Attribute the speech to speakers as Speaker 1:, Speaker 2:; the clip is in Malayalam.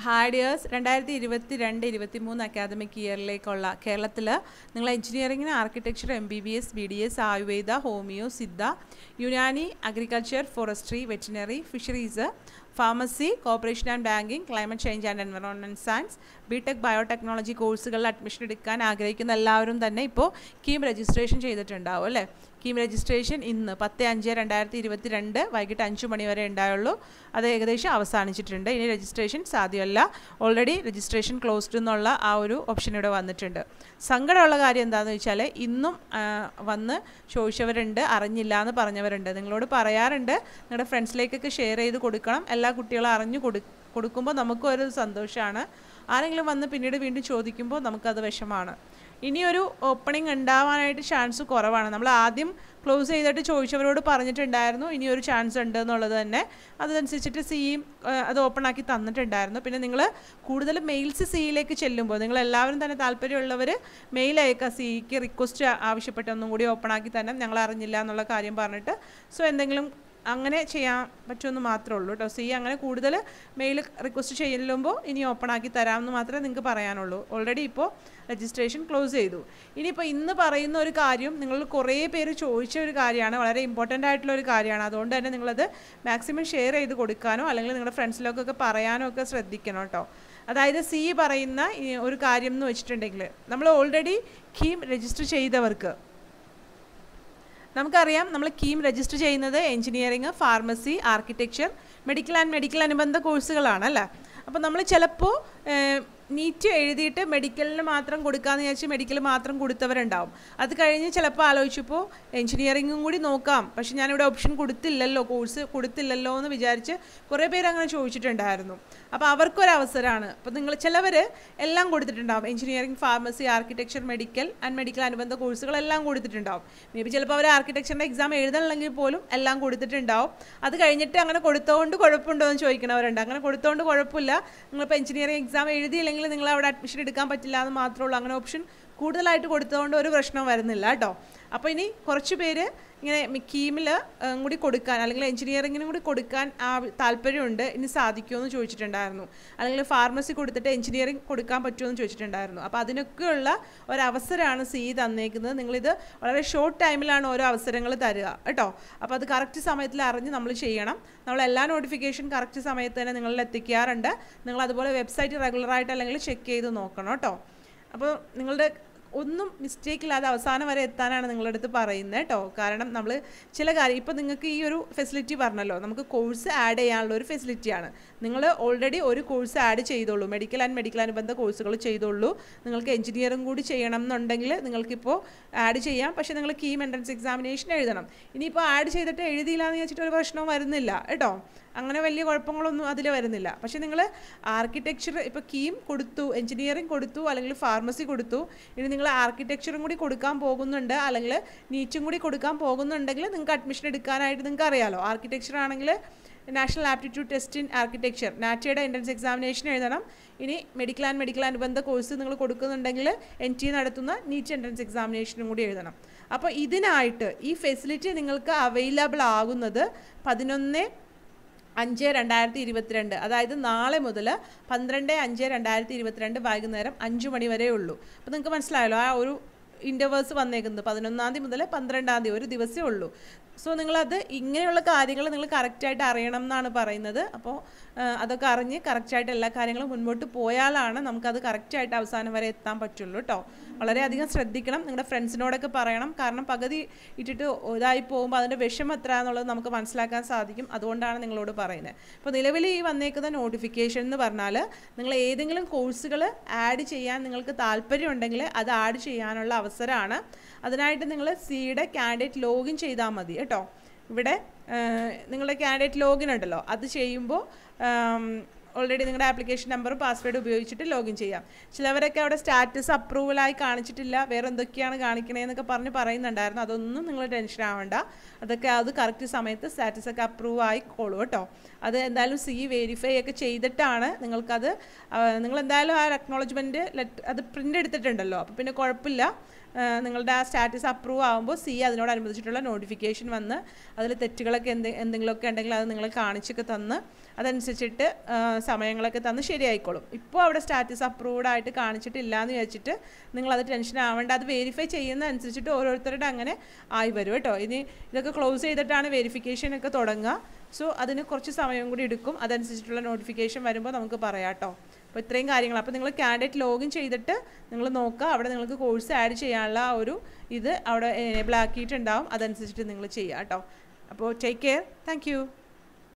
Speaker 1: ഹാഡിയേഴ്സ് രണ്ടായിരത്തി ഇരുപത്തി രണ്ട് ഇരുപത്തി മൂന്ന് അക്കാദമിക് ഇയറിലേക്കുള്ള കേരളത്തിൽ നിങ്ങൾ എഞ്ചിനീയറിംഗിന് architecture M B B S B D S Ayurveda homeo Siddha Unani agriculture forestry veterinary fisheries pharmacy cooperation and banking climate change and environment science B tech biotechnology കോഴ്സുകളിൽ അഡ്മിഷൻ എടുക്കാൻ ആഗ്രഹിക്കുന്ന എല്ലാവരും തന്നെ ഇപ്പോൾ കീം രജിസ്ട്രേഷൻ ചെയ്തിട്ടുണ്ടാവും അല്ലേ കീം രജിസ്ട്രേഷൻ ഇന്ന് പത്ത് അഞ്ച് രണ്ടായിരത്തി ഇരുപത്തി രണ്ട് വൈകിട്ട് അഞ്ച് മണി വരെ ഉണ്ടായുള്ളൂ അത് ഏകദേശം അവസാനിച്ചിട്ടുണ്ട് ഇനി രജിസ്ട്രേഷൻ സാധ്യമല്ല ഓൾറെഡി രജിസ്ട്രേഷൻ ക്ലോസ്ഡ് എന്നുള്ള ആ ഒരു ഓപ്ഷൻ ഇവിടെ വന്നിട്ടുണ്ട് സങ്കടമുള്ള കാര്യം എന്താണെന്ന് വെച്ചാൽ ഇന്നും ആ, വന്ന് ചോദിച്ചവരുണ്ട് അറിഞ്ഞില്ല എന്ന് പറഞ്ഞവരുണ്ട് നിങ്ങളോട് പറയാറുണ്ട് നിങ്ങളുടെ ഫ്രണ്ട്സിലേക്കൊക്കെ ഷെയർ ചെയ്ത് കൊടുക്കണം എല്ലാ കുട്ടികളും അറിഞ്ഞു കൊടു കൊടുക്കുമ്പോൾ നമുക്കും ഒരു സന്തോഷമാണ് ആരെങ്കിലും വന്ന് പിന്നീട് വീണ്ടും ചോദിക്കുമ്പോൾ നമുക്കത് വിഷമാണ് ഇനിയൊരു ഓപ്പണിംഗ് ഉണ്ടാവാനായിട്ട് ചാൻസ് കുറവാണ് നമ്മൾ ആദ്യം ക്ലോസ് ചെയ്തിട്ട് ചോദിച്ചവരോട് പറഞ്ഞിട്ടുണ്ടായിരുന്നു ഇനിയൊരു ചാൻസ് ഉണ്ട് എന്നുള്ളത് തന്നെ അതനുസരിച്ചിട്ട് സിയും അത് ഓപ്പൺ ആക്കി തന്നിട്ടുണ്ടായിരുന്നു പിന്നെ നിങ്ങൾ കൂടുതൽ മെയിൽസ് സിയിലേക്ക് ചെല്ലുമ്പോൾ നിങ്ങൾ എല്ലാവരും തന്നെ താല്പര്യമുള്ളവർ മെയിൽ അയക്കുക സിക്ക് റിക്വസ്റ്റ് ആവശ്യപ്പെട്ട് ഒന്നും കൂടി ഓപ്പൺ ആക്കി തന്നെ ഞങ്ങൾ അറിഞ്ഞില്ല എന്നുള്ള കാര്യം പറഞ്ഞിട്ട് സോ എന്തെങ്കിലും അങ്ങനെ ചെയ്യാൻ പറ്റുമെന്ന് മാത്രമേ ഉള്ളൂ കേട്ടോ സി അങ്ങനെ കൂടുതൽ മെയിൽ റിക്വസ്റ്റ് ചെല്ലുമ്പോൾ ഇനി ഓപ്പൺ ആക്കി തരാമെന്ന് മാത്രമേ നിങ്ങൾക്ക് പറയാനുള്ളൂ ഓൾറെഡി ഇപ്പോൾ രജിസ്ട്രേഷൻ ക്ലോസ് ചെയ്തു ഇനിയിപ്പോൾ ഇന്ന് പറയുന്ന ഒരു കാര്യം നിങ്ങൾ കുറേ പേര് ചോദിച്ച ഒരു കാര്യമാണ് വളരെ ഇമ്പോർട്ടൻ്റ് ആയിട്ടുള്ള ഒരു കാര്യമാണ് അതുകൊണ്ട് തന്നെ നിങ്ങളത് മാക്സിമം ഷെയർ ചെയ്ത് കൊടുക്കാനോ അല്ലെങ്കിൽ നിങ്ങളുടെ ഫ്രണ്ട്സിലൊക്കെ പറയാനോ ഒക്കെ ശ്രദ്ധിക്കണം കേട്ടോ അതായത് സി പറയുന്ന ഈ ഒരു കാര്യം എന്ന് വെച്ചിട്ടുണ്ടെങ്കിൽ നമ്മൾ ഓൾറെഡി കീം രജിസ്റ്റർ ചെയ്തവർക്ക് നമുക്കറിയാം നമ്മൾ കീം രജിസ്റ്റർ ചെയ്യുന്നത് engineering pharmacy architecture medical and medical അനുബന്ധ കോഴ്സുകളാണ് അല്ലേ അപ്പോൾ നമ്മൾ ചിലപ്പോൾ നീറ്റ് എഴുതിയിട്ട് മെഡിക്കലിന് മാത്രം കൊടുക്കാമെന്ന് വിചാരിച്ച് മെഡിക്കൽ മാത്രം കൊടുത്തവരുണ്ടാവും അത് കഴിഞ്ഞ് ചിലപ്പോൾ ആലോചിച്ചപ്പോൾ എഞ്ചിനീയറിംഗും കൂടി നോക്കാം പക്ഷെ ഞാനിവിടെ ഓപ്ഷൻ കൊടുത്തില്ലല്ലോ കോഴ്സ് കൊടുത്തില്ലല്ലോ എന്ന് വിചാരിച്ച് കുറേ പേര് അങ്ങനെ ചോദിച്ചിട്ടുണ്ടായിരുന്നു അപ്പോൾ അവർക്കൊരവസരമാണ് അപ്പോൾ നിങ്ങൾ ചിലവർ എല്ലാം കൊടുത്തിട്ടുണ്ടാവും engineering pharmacy architecture medical and medical അനുബന്ധ കോഴ്സുകളെല്ലാം കൊടുത്തിട്ടുണ്ടാവും മേ ബി ചിലപ്പോൾ അവർ ആർക്കിടെക്ചറിൻ്റെ എക്സാം എഴുതണമെങ്കിൽ പോലും എല്ലാം കൊടുത്തിട്ടുണ്ടാവും അത് കഴിഞ്ഞിട്ട് അങ്ങനെ കൊടുത്തോണ്ട് കുഴപ്പമുണ്ടോ എന്ന് ചോദിക്കുന്നവരുണ്ട് അങ്ങനെ കൊടുത്തോണ്ട് കുഴപ്പമില്ല നിങ്ങളിപ്പോൾ എഞ്ചിനീയറിംഗ് എക്സാം എഴുതിയില്ലെങ്കിൽ നിങ്ങൾ അവിടെ അഡ്മിഷൻ എടുക്കാൻ പറ്റില്ല എന്ന് മാത്രമേ ഉള്ളൂ അങ്ങനെ ഓപ്ഷൻ കൂടുതലായിട്ട് കൊടുത്തതുകൊണ്ട് ഒരു പ്രശ്നം വരുന്നില്ല കേട്ടോ അപ്പോൾ ഇനി കുറച്ച് പേര് ഇങ്ങനെ കീമിൽ കൂടി കൊടുക്കാൻ അല്ലെങ്കിൽ എഞ്ചിനീയറിങ്ങിനും കൂടി കൊടുക്കാൻ ആ താല്പര്യമുണ്ട് ഇനി സാധിക്കുമോ എന്ന് ചോദിച്ചിട്ടുണ്ടായിരുന്നു അല്ലെങ്കിൽ ഫാർമസി കൊടുത്തിട്ട് എഞ്ചിനീയറിംഗ് കൊടുക്കാൻ പറ്റുമോ എന്ന് ചോദിച്ചിട്ടുണ്ടായിരുന്നു അപ്പോൾ അതിനൊക്കെയുള്ള ഒരവസരമാണ് സി തന്നേക്കുന്നത് നിങ്ങളിത് വളരെ ഷോർട്ട് ടൈമിലാണ് ഓരോ അവസരങ്ങൾ തരിക കേട്ടോ അപ്പോൾ അത് കറക്റ്റ് സമയത്തിൽ അറിഞ്ഞ് നമ്മൾ ചെയ്യണം നമ്മൾ എല്ലാ നോട്ടിഫിക്കേഷൻ കറക്റ്റ് സമയത്ത് തന്നെ നിങ്ങളിൽ എത്തിക്കാറുണ്ട് നിങ്ങൾ അതുപോലെ വെബ്സൈറ്റ് റെഗുലറായിട്ട് അല്ലെങ്കിൽ ചെക്ക് ചെയ്ത് നോക്കണം കേട്ടോ അപ്പോൾ നിങ്ങളുടെ ഒന്നും മിസ്റ്റേക്ക് ഇല്ലാതെ അവസാനം വരെ എത്താനാണ് നിങ്ങളുടെ അടുത്ത് പറയുന്നത് കേട്ടോ കാരണം നമ്മൾ ചില കാര്യം ഇപ്പോൾ നിങ്ങൾക്ക് ഈ ഒരു ഫെസിലിറ്റി പറഞ്ഞല്ലോ നമുക്ക് കോഴ്സ് ആഡ് ചെയ്യാനുള്ള ഒരു ഫെസിലിറ്റിയാണ് നിങ്ങൾ ഓൾറെഡി ഒരു കോഴ്സ് ആഡ് ചെയ്തോളൂ മെഡിക്കൽ ആൻഡ് മെഡിക്കൽ അനുബന്ധ കോഴ്സുകൾ ചെയ്തോളൂ നിങ്ങൾക്ക് എഞ്ചിനീയറിംഗ് കൂടി ചെയ്യണം എന്നുണ്ടെങ്കിൽ നിങ്ങൾക്കിപ്പോൾ ആഡ് ചെയ്യാം പക്ഷേ നിങ്ങൾ കീം എൻട്രൻസ് എക്സാമിനേഷൻ എഴുതണം ഇനിയിപ്പോൾ ആഡ് ചെയ്തിട്ട് എഴുതിയില്ല എന്ന് വെച്ചിട്ട് ഒരു പ്രശ്നവും വരുന്നില്ല കേട്ടോ അങ്ങനെ വലിയ കുഴപ്പങ്ങളൊന്നും അതിൽ വരുന്നില്ല പക്ഷേ നിങ്ങൾ ആർക്കിടെക്ചർ ഇപ്പോൾ കീം കൊടുത്തു എഞ്ചിനീയറിംഗ് കൊടുത്തു അല്ലെങ്കിൽ ഫാർമസി കൊടുത്തു ഇനി നിങ്ങൾ ആർക്കിടെക്ചറും കൂടി കൊടുക്കാൻ പോകുന്നുണ്ട് അല്ലെങ്കിൽ നീറ്റും കൂടി കൊടുക്കാൻ പോകുന്നുണ്ടെങ്കിൽ നിങ്ങൾക്ക് അഡ്മിഷൻ എടുക്കാനായിട്ട് നിങ്ങൾക്ക് അറിയാലോ ആർക്കിടെക്ചർ ആണെങ്കിൽ national aptitude test in architecture നാറ്റയുടെ എൻട്രൻസ് എക്സാമിനേഷൻ എഴുതണം ഇനി മെഡിക്കൽ ആൻഡ് മെഡിക്കൽ അനുബന്ധ കോഴ്സ് നിങ്ങൾ കൊടുക്കുന്നുണ്ടെങ്കിൽ എൻ ടി നടത്തുന്ന നീറ്റ് എൻട്രൻസ് എക്സാമിനേഷനും കൂടി എഴുതണം അപ്പോൾ ഇതിനായിട്ട് ഈ ഫെസിലിറ്റി നിങ്ങൾക്ക് അവൈലബിൾ ആകുന്നത് പതിനൊന്ന് അഞ്ച് രണ്ടായിരത്തി ഇരുപത്തിരണ്ട് അതായത് നാളെ മുതൽ പന്ത്രണ്ട് അഞ്ച് രണ്ടായിരത്തി ഇരുപത്തിരണ്ട് വൈകുന്നേരം അഞ്ച് മണി വരെ ഉള്ളൂ അപ്പോൾ നിങ്ങൾക്ക് മനസ്സിലായല്ലോ ആ ഒരു ഇൻ്റർവേഴ്സ് വന്നേക്കുന്നത് പതിനൊന്നാം തീയതി മുതൽ പന്ത്രണ്ടാം തീയതി ഒരു ദിവസമേ ഉള്ളൂ സോ നിങ്ങളത് ഇങ്ങനെയുള്ള കാര്യങ്ങൾ നിങ്ങൾ കറക്റ്റായിട്ട് അറിയണം എന്നാണ് പറയുന്നത് അപ്പോൾ അതൊക്കെ അറിഞ്ഞ് കറക്റ്റായിട്ട് എല്ലാ കാര്യങ്ങളും മുൻപോട്ട് പോയാലാണ് നമുക്കത് കറക്റ്റായിട്ട് അവസാനം വരെ എത്താൻ പറ്റുള്ളൂ കേട്ടോ വളരെയധികം ശ്രദ്ധിക്കണം നിങ്ങളുടെ ഫ്രണ്ട്സിനോടൊക്കെ പറയണം കാരണം പകുതി ഇട്ടിട്ട് ഇതായി പോകുമ്പോൾ അതിൻ്റെ വിഷം എത്ര എന്നുള്ളത് നമുക്ക് മനസ്സിലാക്കാൻ സാധിക്കും അതുകൊണ്ടാണ് നിങ്ങളോട് പറയുന്നത് അപ്പോൾ നിലവിൽ ഈ വന്നേക്കുന്ന നോട്ടിഫിക്കേഷൻ എന്ന് പറഞ്ഞാൽ നിങ്ങൾ ഏതെങ്കിലും കോഴ്സുകൾ ആഡ് ചെയ്യാൻ നിങ്ങൾക്ക് താല്പര്യമുണ്ടെങ്കിൽ അത് ആഡ് ചെയ്യാനുള്ള അവസരമാണ് അതിനായിട്ട് നിങ്ങൾ സിയുടെ കാൻഡിഡേറ്റ് ലോഗിൻ ചെയ്താൽ മതി കേട്ടോ ഇവിടെ നിങ്ങളുടെ കാൻഡിഡേറ്റ് ലോഗിൻ ഉണ്ടല്ലോ അത് ചെയ്യുമ്പോൾ ഓൾറെഡി നിങ്ങളുടെ ആപ്ലിക്കേഷൻ നമ്പറും പാസ്വേഡ് ഉപയോഗിച്ചിട്ട് ലോഗിൻ ചെയ്യാം ചിലവരൊക്കെ അവിടെ സ്റ്റാറ്റസ് അപ്രൂവലായി കാണിച്ചിട്ടില്ല വേറെ എന്തൊക്കെയാണ് കാണിക്കണേന്നൊക്കെ പറഞ്ഞ് പറയുന്നുണ്ടായിരുന്നു അതൊന്നും നിങ്ങൾ ടെൻഷൻ ആവണ്ട അതൊക്കെ അത് കറക്റ്റ് സമയത്ത് സ്റ്റാറ്റസ് ഒക്കെ അപ്രൂവ് ആയിക്കോളൂ കേട്ടോ അത് എന്തായാലും സി വെരിഫൈ ഒക്കെ ചെയ്തിട്ടാണ് നിങ്ങൾക്കത് നിങ്ങൾ എന്തായാലും ആ അക്നോളജ്മെൻറ്റ് ലെറ്റ് അത് പ്രിൻ്റ് എടുത്തിട്ടുണ്ടല്ലോ അപ്പോൾ പിന്നെ കുഴപ്പമില്ല നിങ്ങളുടെ ആ സ്റ്റാറ്റസ് അപ്രൂവ് ആകുമ്പോൾ സി അതിനോടനുബന്ധിച്ചിട്ടുള്ള നോട്ടിഫിക്കേഷൻ വന്ന് അതിൽ തെറ്റുകളൊക്കെ എന്ത് എന്തെങ്കിലുമൊക്കെ ഉണ്ടെങ്കിൽ അത് നിങ്ങൾ കാണിച്ചൊക്കെ തന്ന് അതനുസരിച്ചിട്ട് ആ, സമയങ്ങളൊക്കെ തന്ന് ശരിയായിക്കോളും ഇപ്പോൾ അവിടെ സ്റ്റാറ്റസ് അപ്രൂവ്ഡ് ആയിട്ട് കാണിച്ചിട്ടില്ല എന്ന് വിചാരിച്ചിട്ട് നിങ്ങളത് ടെൻഷൻ ആവേണ്ട അത് വെരിഫൈ ചെയ്യുന്ന അനുസരിച്ചിട്ട് ഓരോരുത്തരുടെ അങ്ങനെ ആയി വരും കേട്ടോ ഇനി ഇതൊക്കെ ക്ലോസ് ചെയ്തിട്ടാണ് വെരിഫിക്കേഷൻ ഒക്കെ തുടങ്ങുക സോ അതിന് കുറച്ച് സമയം കൂടി എടുക്കും അതനുസരിച്ചിട്ടുള്ള നോട്ടിഫിക്കേഷൻ വരുമ്പോൾ നമുക്ക് പറയാം കേട്ടോ അപ്പോൾ ഇത്രയും കാര്യങ്ങൾ അപ്പോൾ നിങ്ങൾ കാൻഡിഡേറ്റ് ലോഗിൻ ചെയ്തിട്ട് നിങ്ങൾ നോക്കുക അവിടെ നിങ്ങൾക്ക് കോഴ്സ് ആഡ് ചെയ്യാനുള്ള ആ ഒരു ഇത് അവിടെ എനേബിൾ ആക്കിയിട്ടുണ്ടാവും അതനുസരിച്ചിട്ട് നിങ്ങൾ ചെയ്യുക കേട്ടോ അപ്പോൾ ടേക്ക് കെയർ താങ്ക്